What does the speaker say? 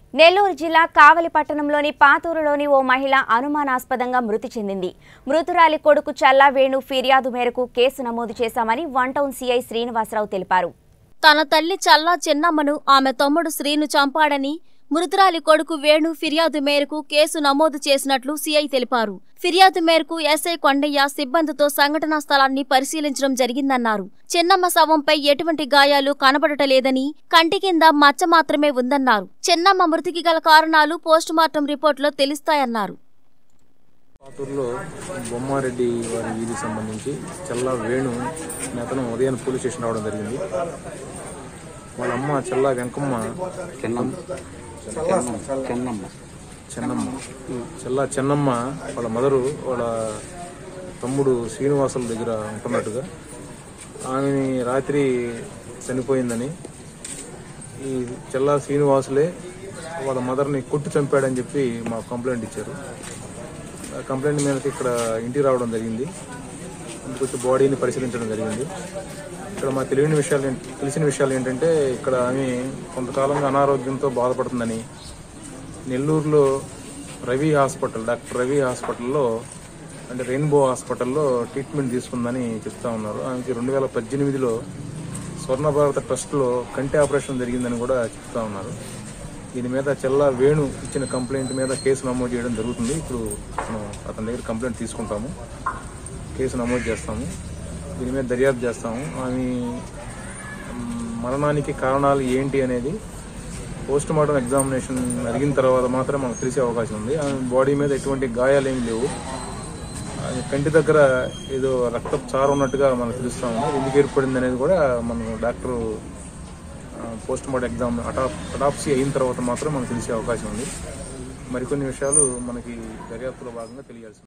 నెల్లూరు జిల్లా కావలి పట్టణంలోని పాతూరులోని ఓ మహిళ అనుమానాస్పదంగా మృతి చెందింది మృతురాలి కొడుకు చల్లా వేణు ఫిర్యాదు మేరకు కేసు నమోదు చేశామని వన్ టౌన్ సీఐ శ్రీనివాసరావు తెలిపారు తన తల్లి చల్లా చిన్నమ్మను ఆమె తమ్ముడు శ్రీను చంపాడని మృతురాలి కొడుకు వేణు ఫిర్యాదు మేరకు కేసు నమోదు చేసినట్లు సీఐ తెలిపారు ఫిర్యాదు మేరకు ఎస్ఐ కొండయ్య సిబ్బందితో సంఘటనా స్థలాన్ని పరిశీలించడం జరిగిందన్నారు చిన్నమ్మ శవంపై ఎటువంటి గాయాలు కనబడటలేదని కంటి కింద మచ్చ మాత్రమే ఉందన్నారు చిన్నమ్మ మృతికి గల కారణాలు పోస్టుమార్టం రిపోర్టులో తెలుస్తాయన్నారు పాతూరులో బొమ్మారెడ్డి వారి వీధికి సంబంధించి చల్లా వేణు అనే అతను ఉదయం పోలీస్ స్టేషన్ రావడం జరిగింది వాళ్ళ అమ్మ చల్లా వెంకమ్మ చెన్నమ్మ చెన్నమ్మ చెన్నమ్మ చల్లా చెన్నమ్మ వాళ్ళ మదరు వాళ్ళ తమ్ముడు శ్రీనివాసుల దగ్గర ఉంటున్నట్టుగా ఆమెని రాత్రి చనిపోయిందని ఈ చల్లా శ్రీనివాసులే వాళ్ళ మదర్ని కొట్టి చంపాడని చెప్పి మాకు కంప్లైంట్ ఇచ్చారు ఆ కంప్లైంట్ మేరకు ఇక్కడ ఇంటికి రావడం జరిగింది ఇంటికి వచ్చి బాడీని పరిశీలించడం జరిగింది ఇక్కడ మా తెలియని విషయాలు ఏం- తెలిసిన విషయాలు ఏంటంటే ఇక్కడ ఆమె కొంతకాలంగా అనారోగ్యంతో బాధపడుతుందని నెల్లూరులో రవి హాస్పిటల్ డాక్టర్ రవి హాస్పిటల్లో అంటే రెయిన్బో హాస్పిటల్లో ట్రీట్మెంట్ తీసుకుందని చెప్తా ఉన్నారు ఆమెకి రెండు వేల పద్దెనిమిదిలో స్వర్ణ భారత ట్రస్ట్లో కంటి ఆపరేషన్ జరిగిందని కూడా చెప్తా ఉన్నారు దీని మీద చెల్ల వేణు ఇచ్చిన కంప్లైంట్ మీద కేసు నమోదు చేయడం జరుగుతుంది ఇప్పుడు మనం అతని దగ్గర కంప్లైంట్ తీసుకుంటాము కేసు నమోదు చేస్తాము దీని మీద దర్యాప్తు చేస్తాము ఆమె మ్, మరణానికి కారణాలు ఏంటి అనేది పోస్ట్ మార్టం ఎగ్జామినేషన్ అడిగిన తర్వాత మాత్రం మనకు తెలిసే అవకాశం ఉంది ఆమె బాడీ మీద ఎటువంటి గాయాలు ఏమి లేవు ఆమె కంటి దగ్గర ఏదో రక్తపు చారు ఉన్నట్టుగా మనకు తెలుస్తా ఉంది ఎందుకు ఏర్పడింది అనేది కూడా మనం డాక్టర్ పోస్ట్ మార్టం ఎగ్జామ్ అటాప్ అటాప్సీ అయిన తర్వాత మాత్రం మనకు తెలిసే అవకాశం ఉంది మరికొన్ని విషయాలు మనకి దర్యాప్తులో భాగంగా తెలియాల్సి ఉంది.